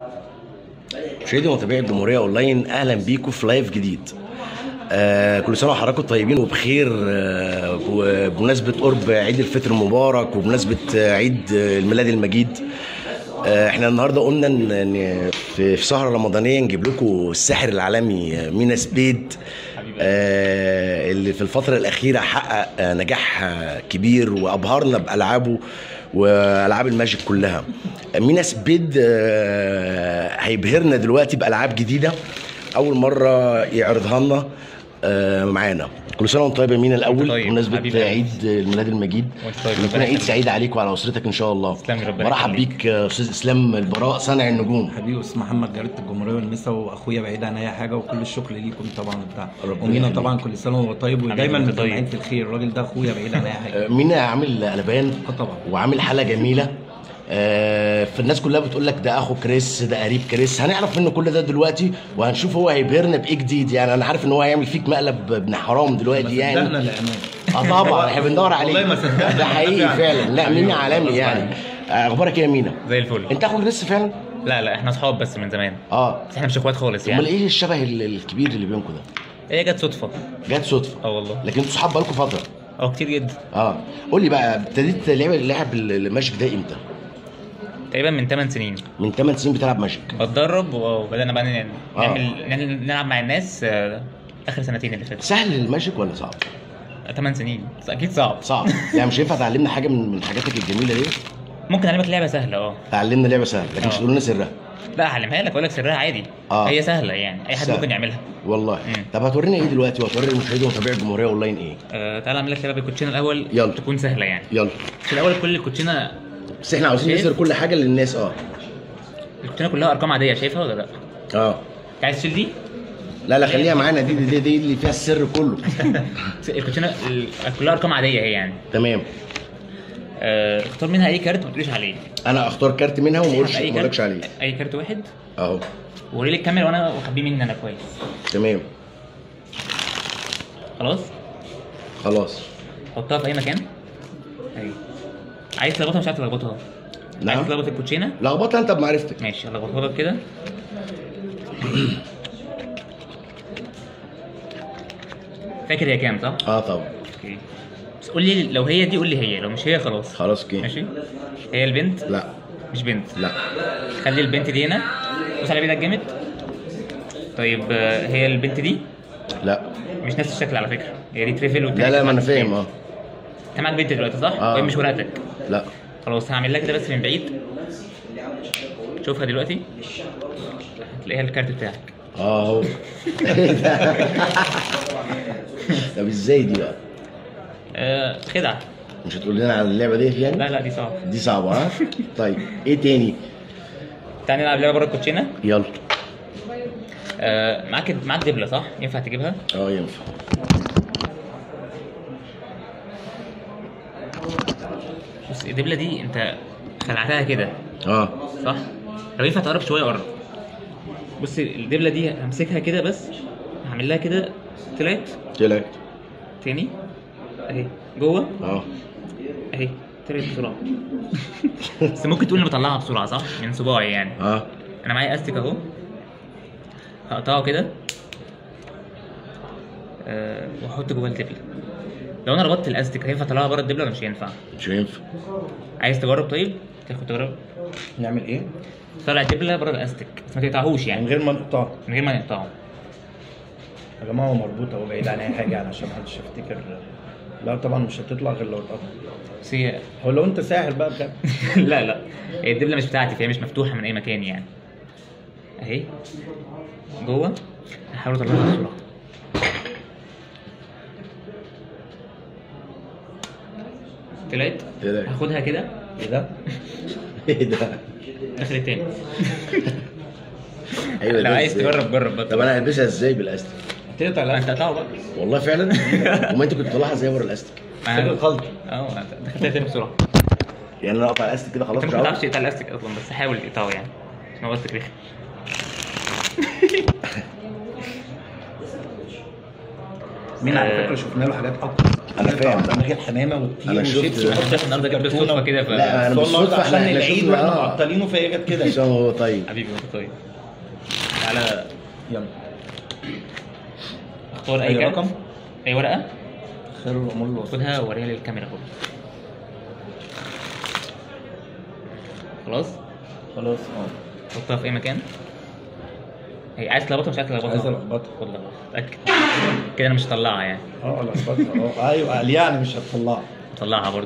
مشاهدي ومتابعي الجمهوريه اونلاين اهلا بيكم في لايف جديد آه كل سنه وحضراتكم طيبين وبخير آه بمناسبه قرب عيد الفطر المبارك وبمناسبه آه عيد آه الميلاد المجيد آه احنا النهارده قلنا ان إن في في سهره رمضانيه نجيب لكم الساحر العالمي آه، مينا سبيد آه اللي في الفتره الاخيره حقق آه نجاح آه، كبير وابهرنا بالعابه والعاب الماجيك كلها مينا سبيد آه، هيبهرنا دلوقتي بالعاب جديده اول مره يعرضها لنا آه، معانا كل سنه وانت طيب يا مينا الاول طيب، بمناسبه حبيبي. عيد الميلاد المجيد وانت طيب، يكون ربنا عيد يخليك. سعيد عليك وعلى اسرتك ان شاء الله تسلم لي، ربنا مرحب يخليك. بيك آه، استاذ اسلام البراء صانع النجوم حبيبي استاذ محمد جارة الجمهوريه والنساء واخويا بعيد عن اي حاجه وكل الشكر ليكم طبعا بتاع ربنا ومينا يخليك. طبعا كل سنه وهو طيب ودايما وانت متابعين طيب. في الخير الراجل ده اخويا بعيد عن اي حاجه آه، مينا عامل قلبان اه طبعا وعامل حاله جميله آه، فالناس كلها بتقول لك ده اخو كريس ده قريب كريس هنعرف منه كل ده دلوقتي وهنشوف هو هيبهرنا بايه جديد يعني انا عارف ان هو هيعمل فيك مقلب ابن حرام دلوقتي صدقنا يعني للامان اه طبعا احنا بندور عليه والله ما صدقنا. ده حقيقي فعلا لا مينا عالمي يعني آه، اخبارك ايه يا مينا زي الفل انت اخو كريس فعلا لا لا احنا اصحاب بس من زمان اه بس احنا مش اخوات خالص امال يعني ايه الشبه ال- الكبير اللي بينكم ده هي جت صدفه جت صدفه اه والله لكن انتوا صحاب بقالكم فتره اه كتير جدا اه قول لي بقى ابتديت لعب لعب الماجيك ده امتى تقريبا من 8 سنين من 8 سنين بتلعب ماجيك بتدرب وبدانا بقى ن- آه. نعمل نعمل- نلعب مع الناس آه، اخر سنتين اللي فاتوا سهل الماجيك ولا صعب 8 سنين بس اكيد صعب صعب يعني مش هينفع تعلمنا حاجه من من حاجاتك الجميله دي ممكن اعلمك لعبه سهله اه تعلمنا لعبه سهله لكن مش آه. تقول لنا سرها لا اعلمها لك اقول لك سرها عادي آه. هي سهله يعني اي حد سهل. ممكن يعملها والله مم. طب هتورينا ايه دلوقتي وهتوري المشاهدين ومتابعي الجمهوريه اونلاين ايه آه تعالى اعمل لك لعبه بالكوتشينه الاول يلا. تكون سهله يعني يلا في الاول كل الكوتشينه بس احنا عاوزين شايف؟ نظهر كل حاجه للناس اه الكوتشينه كلها ارقام عاديه شايفها ولا لا اه انت عايز تشيل دي لا لا خليها معانا دي دي, دي, دي اللي فيها السر كله الكوتشينه ال- كلها ارقام عاديه هي يعني تمام آه، اختار منها اي كارت ما تقوليش عليه انا اختار كارت منها وما اقولش أي ما كارت- اقولكش عليه اي كارت واحد اهو ووري لي الكاميرا وانا واخبيه مني انا كويس تمام خلاص خلاص حطها في اي مكان ايوه عايز تلخبطها مش عارف تلخبطها نعم. عايز تلخبط الكوتشينه لخبطها انت بمعرفتك ماشي هلخبطها لك كده فاكر هي كام صح؟ اه طبعا اوكي بس قول لي لو هي دي قول لي هي لو مش هي خلاص خلاص كده ماشي هي البنت لا مش بنت لا خلي البنت دي هنا بص على بيدك جامد طيب آه، هي البنت دي لا مش نفس الشكل على فكره هي دي تريفل والتانية لا لا ما انا تريفل. فاهم اه انت معاك بنت دلوقتي صح؟ آه. وهي مش ورقتك لا خلاص هعمل لها كده بس من بعيد شوفها دلوقتي هتلاقيها الكارت بتاعك اه اهو إيه ده؟ طب ازاي دي بقى؟ آه خدعه مش هتقول لنا على اللعبه دي يعني؟ لا لا دي صعبه دي صعبه ها؟ طيب ايه تاني؟ تعالى نلعب لعبه بره الكوتشينه يلا آه معاك معاك دبله صح؟ ينفع تجيبها؟ اه ينفع بص الدبله دي انت خلعتها كده اه صح؟ لو ينفع تقرب شويه قرب بص الدبله دي همسكها كده بس هعمل لها كده طلعت طلعت تاني اهي جوه اه اهي طلعت بسرعه بس ممكن تقول اني بطلعها بسرعه صح؟ من صباعي يعني اه انا معايا استيك اهو هقطعه كده أه واحط جوه الدبله لو انا ربطت الاستيك هينفع اطلعها بره الدبله ولا مش هينفع؟ مش هينفع عايز تجرب طيب؟ تاخد تجرب نعمل ايه؟ طلع الدبله بره الاستيك بس ما تقطعهوش من يعني غير ما نقطع من غير ما نقطعه يا جماعه هو مربوط اهو بعيد عن اي حاجه يعني عشان محدش يفتكر لا طبعا مش هتطلع غير لو اتقطع بس هي هو لو انت ساحر بقى بجد لا لا هي الدبله مش بتاعتي فهي مش مفتوحه من اي مكان يعني اهي جوه هحاول اطلعها بسرعه طلعت طلعت. هاخدها كده ايه ده؟ ايه ده؟ دخلت تاني ايوه لو ده عايز إزاي؟ تجرب جرب بقى طب انا هلبسها ازاي بالاستيك؟ هتقطع ما لا انت قطعه بقى والله فعلا؟ وما انت كنت بتطلعها ازاي ورا الاستيك؟ فكرة خلط اه دخلتها تاني بسرعه يعني انا اقطع الاستيك كده خلاص انت مش ما عارف بتعرفش تقطع الاستيك اصلا بس حاول تقطعه يعني عشان هو استيك رخم مين على آه. فكره شفنا له حاجات اكتر أنا فاهم. دماغ الحمامه والطير أنا شفت وشيبسي ده. وحط احنا النهارده جبت بالصدفه كده ف لا، أنا بس هو النهارده بالصدفة عشان إحنا- إحنا العيد شفنا- واحنا آه. معطلينه فهي جت كده عشان هو طيب حبيبي وانت طيب تعالى يلا اختار اي أي كارت رقم؟ اي ورقه خير الامور الوسط خدها ووريها للكاميرا كله خلاص خلاص اه حطها في اي مكان هي عايز تلخبطها مش عايز تلخبطها عايز الخبطها والله اتاكد كده انا مش هطلعها يعني اه لخبطها اه ايوه قال يعني مش هتطلعها هطلعها برضو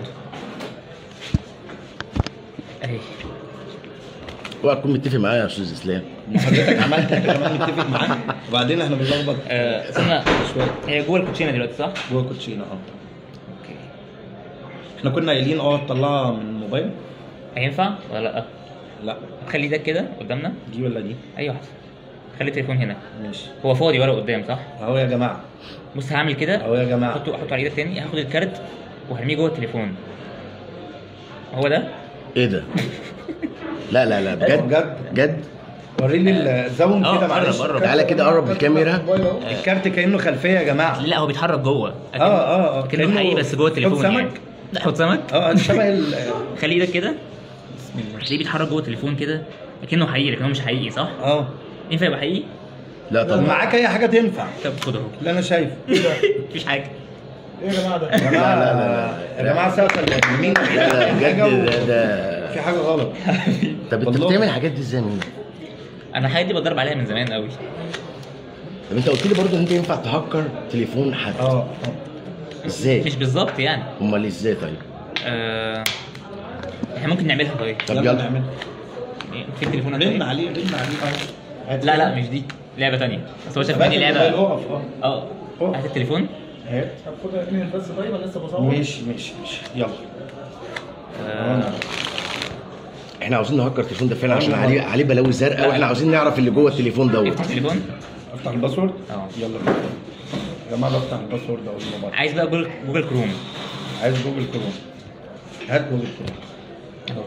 اهي اوعى تكون متفق معايا يا استاذ اسلام حضرتك عملت انت كمان متفق معانا وبعدين احنا بنلخبط آه، استنى شويه هي جوه الكوتشينه دلوقتي صح؟ جوه كوتشينه اه اوكي احنا كنا قايلين اه تطلعها من الموبايل هينفع ولا لا؟ لا هتخلي ايدك كده قدامنا دي ولا دي اي واحده خلي التليفون هنا ماشي هو فاضي ورا قدام صح؟ اهو يا جماعه بص هعمل كده اهو يا جماعه احطه احطه على ايدك تاني هاخد الكارت وهرميه جوه التليفون هو ده ايه ده؟ لا لا لا أيوة، بجد بجد. بجد وريني الزوم اه، كده قرب، معلش قرب. تعالى كده قرب الكاميرا الكارت كانه خلفيه يا جماعه لا هو بيتحرك جوه اه اه اه كانه حقيقي بس جوه التليفون حط يعني سمك لا حط سمك اه شبه ال خلي ايدك كده بسم الله هتلاقيه بيتحرك جوه التليفون كده لكنه حقيقي لكن هو مش حقيقي صح؟ اه ينفع يبقى حقيقي؟ لا طب طبعا معاك اي حاجه تنفع طب خد اهو اللي انا شايفه مفيش حاجه ايه يا جماعه ده يا لا، جماعه لا، لا، لا. يا جماعه سقف مين لا لا بجد حاجة ده, و- ده في حاجه غلط طب انت والله. بتعمل الحاجات دي ازاي مين؟ انا الحاجات دي بتدرب عليها من زمان قوي طب انت قلت لي برضه ان انت ينفع تهكر تليفون حد اه اه ازاي؟ مش بالظبط يعني امال ازاي طيب؟ آه... احنا ممكن نعملها طيب طب يلا نعمل في التليفون رن عليه رن عليه اه لا لا مش دي لعبه تانية بس هو شاف مني لعبه اقف اه اه أوه. هات التليفون اهي خدها اتنين بس طيب ولا لسه بصور؟ ماشي ماشي ماشي يلا آه... احنا عاوزين نهكر التليفون ده فعلا عشان عليه عليه بلاوي زرقاء واحنا عاوزين نعرف اللي جوه التليفون دوت افتح التليفون افتح الباسورد اه يلا بينا يا جماعه بفتح الباسورد اهو الموبايل عايز بقى جوجل جوجل كروم عايز جوجل كروم هات جوجل كروم اهو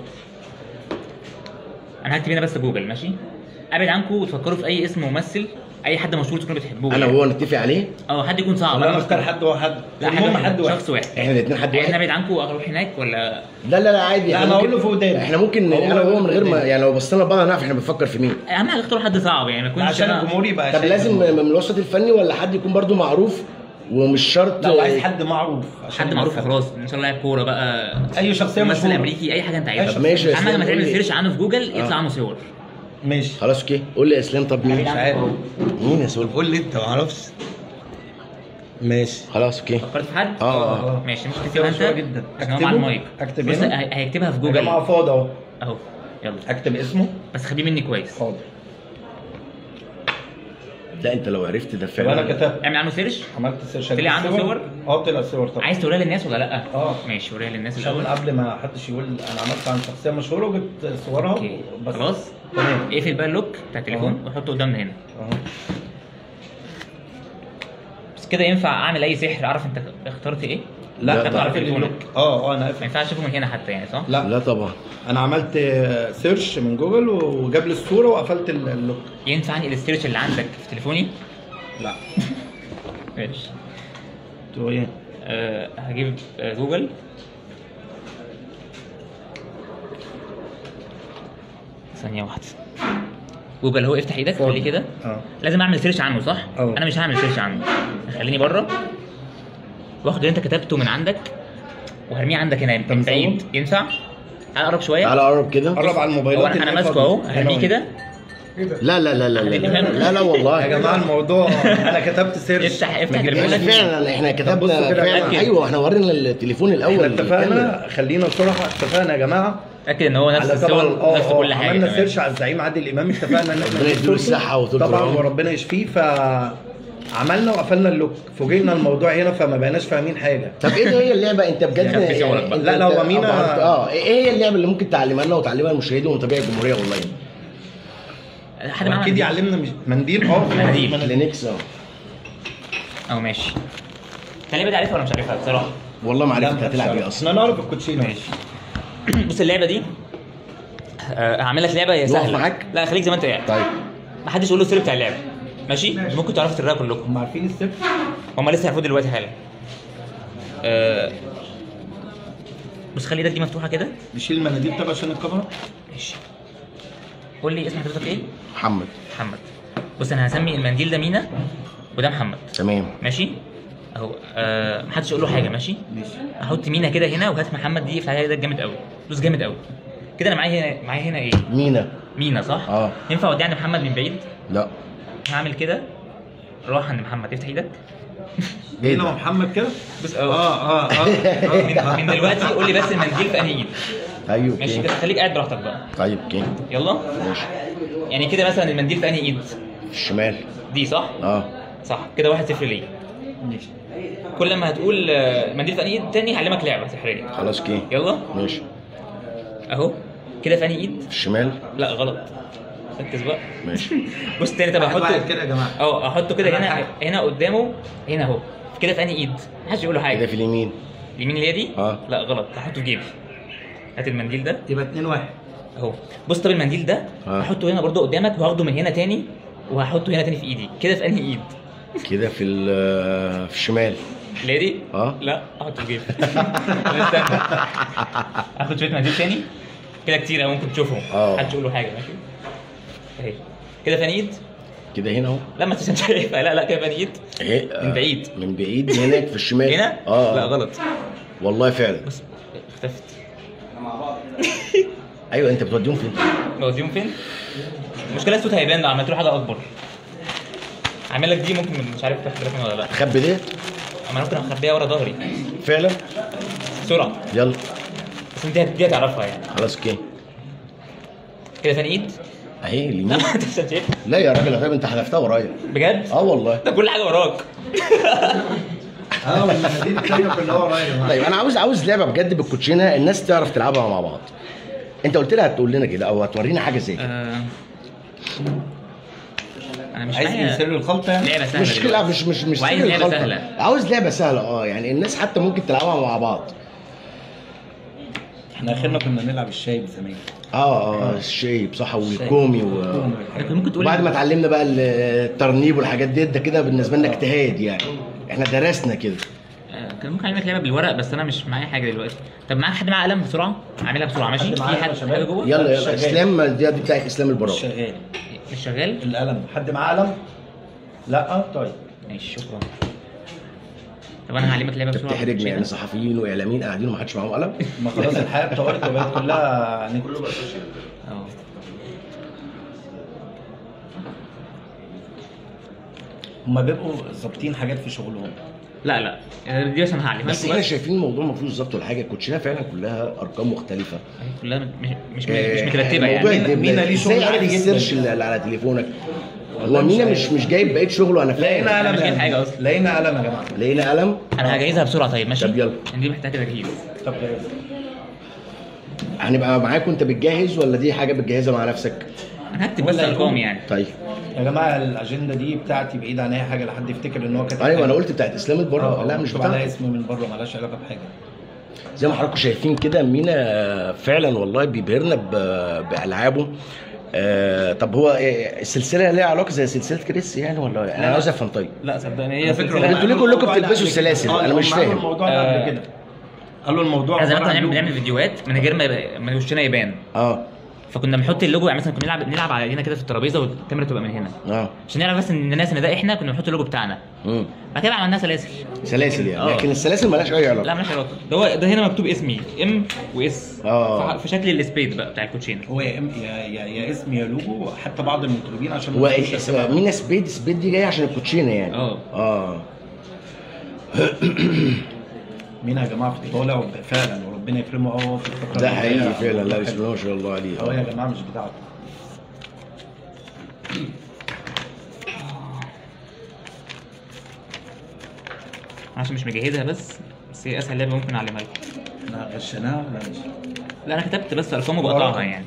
انا هكتب هنا بس جوجل ماشي ابعد عنكم وتفكروا في اي اسم ممثل اي حد مشهور تكونوا بتحبوه انا يعني. وهو نتفق عليه اه حد يكون صعب طب انا اختار حد هو حد لا المهم حد حد واحد شخص واحد احنا الاثنين حد احنا واحد ابعد عنكم واروح هناك ولا لا لا لا عادي لا، احنا أنا ممكن- هقول له في وداني. احنا ممكن هقول انا له وهو في من غير ما وداني. يعني لو بصينا لبعض هنعرف احنا بنفكر في مين اهم حاجه اختاروا حد صعب يعني ما يكونش عشان أنا- الجمهور يبقى طب شايف لازم الجمهور. من الوسط الفني ولا حد يكون برضو معروف ومش شرط لا وعايز حد معروف عشان حد معروف يمثل. خلاص ان شاء الله لاعب كوره بقى اي شخصيه ممثل مشهوره امريكي اي حاجه انت عايزها طب ماشي يا اهم حاجه إسلام، لما تعمل قول لي. سيرش عنه في جوجل يطلع آه. عنه صور ماشي خلاص اوكي قول لي يا اسلام طب مين مش عارف مين يا سولف قول لي انت ما اعرفش ماشي خلاص اوكي فكرت في حد؟ اه اه ماشي مش كده تكتبها انت مشهورة جدا. عشان هو أكتبه؟ مع المايك أكتب بص هنا؟ هي- هيكتبها في يا جوجل جماعه فاضي اهو اهو يلا اكتب اسمه بس خليه مني كويس حاضر لا انت لو عرفت ده طب انا فعلا كتبت اعمل عنه سيرش عملت سيرش طلع عنده صور؟ اه طلع صور طبعا عايز توريها للناس ولا لا؟ اه. ماشي وريها للناس عشان الاول قبل ما حدش يقول انا عملت عن شخصيه مشهوره وجبت صورها اوكي بس خلاص تمام اقفل بقى اللوك بتاع التليفون وحطه قدامنا هنا اهو بس كده ينفع اعمل اي سحر اعرف انت اخترت ايه؟ لا لا انا طبعا. عارف اللوك اه اه انا ما قافل ينفعش اشوفه من هنا حتى يعني صح؟ لا لا طبعا انا عملت آه، سيرش من جوجل وجاب لي الصوره وقفلت ال- اللوك ينفع انقل السيرش اللي عندك في تليفوني؟ لا ماشي تو ايه أه هجيب آه، جوجل ثانية واحدة جوجل هو افتح ايدك خليه كده اه لازم اعمل سيرش عنه صح؟ أه. انا مش هعمل سيرش عنه خليني بره واخد اللي انت كتبته من عندك وهرميه عندك هنا من مصور؟ بعيد ينفع؟ تعال قرب شوية تعالى قرب كده قرب على الموبايلات هو انا انا اللي ماسكه فاضية. اهو هنا هرميه وهنا. كده لا لا لا لا لا لا, لا, لا والله يا جماعه الموضوع انا كتبت سيرش افتح افتح ما جبناش تليفونك فعلا احنا بصوا كتبنا كده، فعلا أكد. ايوه احنا ورينا التليفون الاول احنا الكاميرا. اتفقنا خلينا صراحه اتفقنا يا جماعه اتاكد ان هو نفس على طبعا الصور اه نفس اه كل حاجه عملنا تمام. سيرش على الزعيم عادل امام اتفقنا ان احنا ربنا نجيب يديله صورته. الصحة وطول طبعا العمر. وربنا يشفيه ف عملنا وقفلنا اللوك فوجئنا الموضوع هنا فما بقيناش فاهمين حاجه طب ايه هي اللعبه انت بجد يعني في صورك بقى. انت- لا، لا، هو انت مينا- أبهرت- اه ايه هي اللعبه اللي ممكن تعلمها لنا وتعلمها للمشاهدين ومتابعي الجمهوريه اونلاين حد معاه اكيد منديل؟ يعلمنا مش منديل اه منديل. لينكس اه اه ماشي انت اللعبه دي عارفها ولا مش عارفها بصراحه؟ والله ما لا، عرفت ما هتلعب ايه احنا اصلا نعرف الكوتشينه ماشي بص اللعبه دي آه، هعمل لك لعبه هي نقف سهله معاك؟ لا خليك زي ما انت قاعد طيب ما حدش يقول له السر بتاع اللعبه ماشي ممكن تعرفوا تقراها كلكم هم عارفين السر هم لسه هيعرفوه دلوقتي حالا آه بص خلي ايدك دي مفتوحه كده نشيل المناديل طب عشان الكاميرا ماشي قول لي اسم حضرتك ايه محمد محمد بص انا هسمي المنديل ده مينا وده محمد تمام ماشي اهو آه محدش يقول له حاجه ماشي ماشي احط مينا كده هنا وهات محمد دي في ده جامد قوي دوس جامد قوي كده انا معايا هنا معايا هنا ايه مينا مينا صح اه ينفع اودي عند محمد من بعيد لا هعمل كده روح عند محمد افتح ايدك ايه مين هو ده محمد كده؟ بص اه اه اه اه من, من دلوقتي قول لي بس المنديل في انهي ايد ايوه ماشي اوكي كده خليك قاعد براحتك بقى طيب اوكي يلا ماشي يعني كده مثلا المنديل في انهي ايد الشمال دي صح اه صح كده واحد صفر ليه ماشي كل ما هتقول آه، منديل في انهي ايد تاني هعلمك لعبه سحريه خلاص اوكي يلا ماشي اهو كده في انهي ايد الشمال لا غلط ركز بقى ماشي بص تاني طب واحد واحد احطه كده يا جماعه اه احطه كده أهم هنا حاجة. هنا قدامه هنا اهو كده في انهي ايد محدش يقول له كده حاجه في اليمين اليمين اللي هي دي اه. لا غلط هحطه في جيبي هات المنديل ده يبقى 2 1 اهو بص طب المنديل ده اه. هحطه هنا برضو قدامك وهاخده من هنا تاني وهحطه هنا تاني في ايدي كده في انهي ايد كده في ال- في الشمال اللي هي دي اه. لا احطه في جيبي لا، استنى هاخد شويه منديل تاني كده كتير أوي ممكن تشوفهم اه. محدش يقول له حاجه ماشي اهي كده في انهي ايد كده هنا اهو لا ما انتش شايفها لا لا كده في انهي ايد اهي آه، من بعيد. من بعيد هناك في الشمال هنا اه لا غلط والله فعلا بص اختفت ايوه انت بتوديهم فين بوديهم فين؟ المشكله الصوت هيبان لو عملت له حاجه اكبر عامل لك دي ممكن مش عارف تاخد بالك منها ولا لا خبي ده اما ممكن اخبيها ورا ظهري فعلا بسرعه يلا بس انت دي هتعرفها يعني خلاص اوكي كده فين ايد؟ اهي لا اليمين انت مش شايف لا يا راجل يا فاهم انت حذفتها ورايا بجد؟ اه والله ده كل حاجه وراك اه والمناديل الثانيه كلها ورايا يا جماعه طيب انا عاوز عاوز لعبه بجد بالكوتشينه الناس تعرف تلعبها مع بعض انت قلت لها هتقول لنا كده او هتورينا حاجه زي كده آه، انا مش عايز معايا سر الخلطه يعني لعبه سهله مش لا دلوقتي. مش مش مش وعايز سر لعبه الخلطة. سهله عاوز لعبه سهله اه يعني الناس حتى ممكن تلعبها مع بعض احنا اخرنا كنا نلعب الشاي زمان اه اه الشيب صح والكومي و... لكن ممكن تقول وبعد ما اتعلمنا بقى الترنيب والحاجات ديت ده كده بالنسبه لنا اجتهاد يعني احنا درسنا كده آه، كان ممكن اعلمك لعبه بالورق بس انا مش معايا حاجه دلوقتي طب معاك حد معاه قلم بسرعه اعملها بسرعه ماشي حد في معاه قلم حد يا شباب؟ حاجه جوه يلا يلا شغال. اسلام دي دي بتاعت اسلام البراوي شغال مش شغال القلم حد معاه قلم؟ لا طيب ماشي شكرا طب انا هعلمك لعبه انت بسرعه بتحرجنا يعني صحفيين واعلاميين قاعدين ومحدش معاهم قلم ما خلاص الحياه اتطورت وبقت كلها نت اه هما بيبقوا ظابطين حاجات في شغلهم لا لا يعني دي بس انا هعلمها بس لكم احنا بس شايفين الموضوع ما فيهوش ظبط ولا حاجه الكوتشينه فعلا كلها ارقام مختلفه هي كلها مش مش مش, آه، مش مترتبه الموضوع يعني يدب- مينا ليه ازاي شغل عارف عالي جدا. السيرش اللي اللي على تليفونك والله هو مش مينا عارف. مش مش جايب بقيه شغله انا فاهم لقينا قلم مش جايب يعني. حاجة أصلا. لقينا قلم يا جماعه لقينا قلم انا هجهزها بسرعه طيب ماشي طب يلا. عشان دي محتاجه تجهيز طب هنبقى معاك وانت بتجهز ولا دي حاجه بتجهزها مع نفسك انا هكتب بس ولا ارقام يقول. يعني طيب يا جماعه الاجنده دي بتاعتي بعيد عن اي حاجه لحد يفتكر ان هو كاتب ايوه حاجة. انا قلت بتاعت اسلام البراوي آه، لا مش مكتوب عليها بتاعتك اسم من بره مالهاش علاقه بحاجه زي ما حضراتكم شايفين كده مينا فعلا والله بيبهرنا ب- بالعابه آه طب هو إيه، السلسله ليها علاقه زي سلسله كريس يعني ولا انا عاوز افهم طيب لا صدقني على هي فكرة سلسله انتوا ليه كلكم بتلبسوا السلاسل؟ آه، أنا مش هم عملوا فاهم. الموضوع ده آه. قبل كده قالوا الموضوع احنا زمان عبارة كنا عن بنعمل لوجو. بنعمل فيديوهات من غير ما يبقى من وشنا يبان اه فكنا بنحط اللوجو يعني مثلا كنا نلعب نلعب على هنا كده في الترابيزه والكاميرا تبقى من هنا اه عشان نعرف بس ان الناس ان ده احنا كنا بنحط اللوجو بتاعنا امم بعد كده عملناها سلاسل سلاسل يعني آه. لكن السلاسل مالهاش اي علاقه لا مالهاش علاقه ده هو ده هنا مكتوب اسمي ام واس آه. في شكل السبيد بقى بتاع الكوتشينه هو يا إم- يا يا, يا اسم يا لوجو حتى بعض المطربين عشان هو ما إيه يكونش اسم- اسمها- مينا سبيد سبيد دي جايه عشان الكوتشينه يعني اه. اه مين يا جماعه في الطالع فعلا وربنا يكرمه اه في الفتره ده اللي حقيقي جاية. فعلا لا بسم الله ما شاء الله عليه اه يا جماعه مش بتاعته عشان مش مجهزها بس بس هي اسهل لعبه ممكن اعلمها لكم احنا غشناها ولا مش لا انا كتبت بس ارقام وبقطعها يعني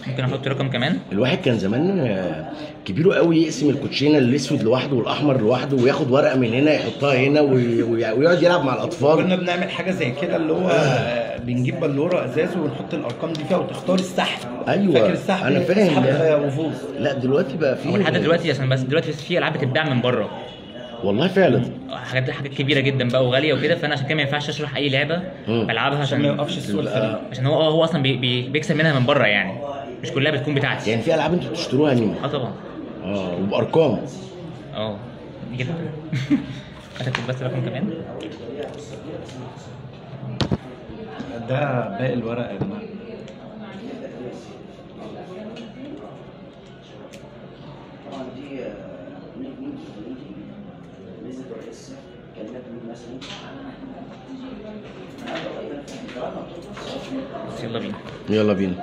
ممكن احط رقم كمان الواحد كان زمان آه، كبيره قوي يقسم الكوتشينه الاسود لوحده والاحمر لوحده وياخد ورقه من هنا يحطها هنا وي- وي- ويقعد يلعب مع كنا الاطفال بنعمل حاجه زي كده اللي هو آه، بنجيب بلوره ازاز ونحط الارقام دي فيها وتختار السحب أيوة، فاكر السحب أنا فاهم اسحب ده. وفوز لا دلوقتي بقى هو لحد في دلوقتي عشان بس دلوقتي في العاب بتتباع من بره والله فعلا حاجات حاجات كبيره جدا بقى وغاليه وكده فانا عشان كده ما ينفعش اشرح اي لعبه مم. بلعبها عشان ما عشان يوقفش السوق الخارجي عشان هو هو اصلا بي بي بيكسب منها من بره يعني مش كلها بتكون بتاعتي يعني في العاب انتوا بتشتروها منه اه طبعا اه وبارقام اه جدا هتكتب بس رقم كمان ده باقي الورق يا جماعه بس يلا بينا يلا بينا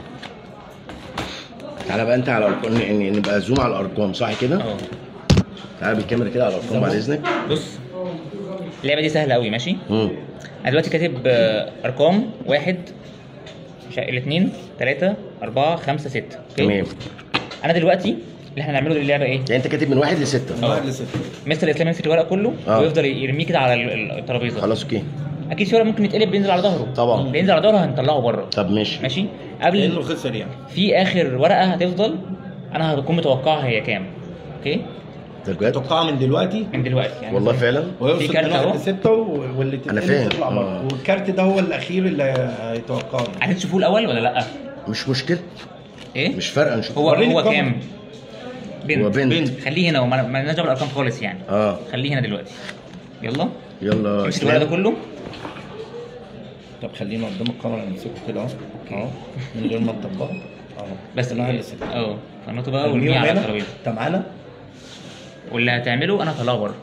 تعالى بقى انت على الارقام ن- نبقى زوم على الارقام صح كده؟ اه تعالى بالكاميرا كده على الارقام بعد اذنك بص اللعبه دي سهله قوي ماشي مم. انا دلوقتي كاتب آه، ارقام واحد مش ع- الاثنين ثلاثة أربعة خمسة ستة اوكي تمام أنا دلوقتي اللي احنا هنعمله اللعبة إيه؟ يعني انت كاتب من واحد لسته واحد لستة مستر الإسلام يمسك الورق كله آه. ويفضل يرميه كده على ال- ال- الترابيزة خلاص اوكي أكيد في ورق ممكن يتقلب بينزل على ظهره طبعا. بينزل على ظهره هنطلعه بره طب ماشي ماشي كانه قبل خسر يعني في آخر ورقة هتفضل أنا هكون متوقعها هي كام اوكي ده بجد توقعها من دلوقتي من دلوقتي يعني والله فعلا في ويوصل كارت من واحد أهو. لستة و- واللي أنا تتقلب فاهم. تطلع آه. بره والكارت ده هو الاخير اللي هيتوقعه عايزين تشوفوه الأول ولا لأ؟ مش مشكله إيه؟ مش فارقه نشوف هو وريني هو الكاميرا. كام؟ بنت هو بنت. خليه هنا وما ما نرجع بالارقام خالص يعني اه خليه هنا دلوقتي يلا يلا امسك الورق ده اسلام كله طب خلينا قدام الكاميرا نمسكه كده اهو اهو من غير ما نطبقه اهو بس من واحد لستة اه فنوته بقى ارميهم وارميه على هنا. الترابيزه انت معانا؟ واللي هتعمله انا هطلعه بره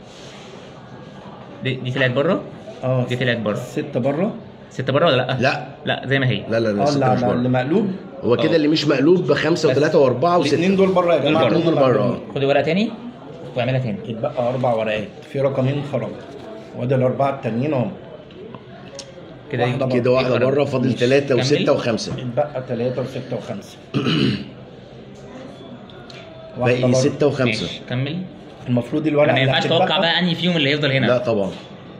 دي دي طلعت بره اه دي طلعت بره ستة بره ستة بره ولا لا؟ لا لا زي ما هي لا لا لا اه اللي سته مش على- اللي بره مقلوب هو كده آه. اللي مش مقلوب بخمسه بس. وثلاثه واربعه الاثنين وسته دول بره يا جماعه دول دول بره اه خد ورقه تاني واعملها تاني يتبقى اربع ورقات في رقمين خرجوا وده الاربعه التانيين اهم كده واحدة دي- كده واحده يبقى بره فاضل ماشي. ثلاثه كمل. وسته وخمسه يتبقى ثلاثة وستة وخمسة باقي بره. سته وخمسه ماشي كمل المفروض الورقة ما اللي ينفعش هتتبقى- توقع بقى انهي فيهم اللي هيفضل هنا لا طبعا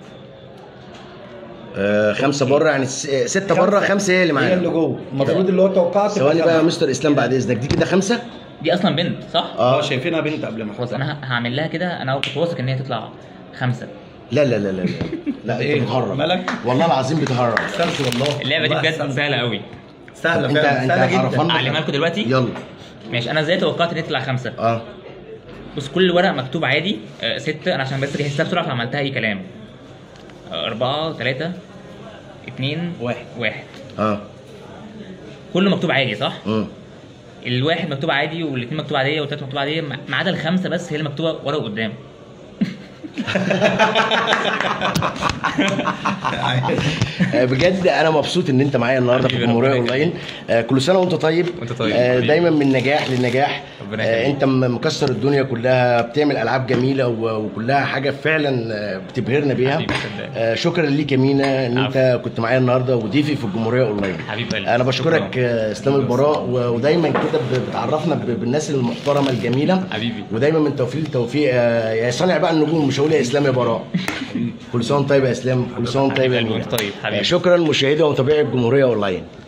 آه خمسه بره يعني س- آه، سته بره خمسه هي اللي هي اللي معانا جوه المفروض اللي هو توقعت ثواني بقى يا مستر اسلام بعد اذنك دي كده خمسه دي اصلا بنت صح؟ اه اه شايفينها بنت قبل ما خلاص انا ه- هعمل لها كده انا كنت واثق ان هي تطلع خمسه لا لا لا لا لا لا إيه؟ انت بتهرج مالك؟ والله العظيم بتهرج استنسي والله اللعبه دي والله بجد استنسي. سهله قوي سهلة طب انت فعلا انت سهلة جدا عرفنا اعلمها لكم دلوقتي يلا ماشي انا ازاي توقعت ان هي تطلع خمسه اه بص كل ورق مكتوب عادي آه ستة أنا عشان بس جهزتها بسرعة فعملتها أي كلام آه أربعة ثلاثة اتنين واحد. واحد اه كله مكتوب عادي صح؟ امم الواحد مكتوب عادي والاثنين مكتوب عادية والتلاتة مكتوب عادية ما ما عدا الخمسة بس هي اللي مكتوبة ورا وقدام آه، بجد انا مبسوط ان انت معايا النهارده في حبيبي، الجمهوريه ربنا اونلاين آه، كل سنه وانت طيب وانت طيب، آه، حبيبي. دايما من نجاح لنجاح ربنا آه، يخليك. انت م- مكسر الدنيا كلها بتعمل العاب جميله و- وكلها حاجه فعلا آه، بتبهرنا بيها حبيبي، صدقني. آه، شكرا ليك يا مينا ان انت كنت معايا النهارده وضيفي في الجمهوريه اونلاين حبيب قلبي انا بشكرك شكراً. آه، اسلام البراء و- ودايما كده ب- بتعرفنا ب- بالناس المحترمه الجميله حبيبي. ودايما من توفيق لتوفيق آه، يا صانع بقى النجوم مش هقول يا اسلام يا براء كل سنه وانت طيب يا اسلام كل سنه وانت طيب يا حبيبي، مينا وانت طيب، حبيبي. آه، شكرا مشاهدي ومتابعي الجمهوريه اونلاين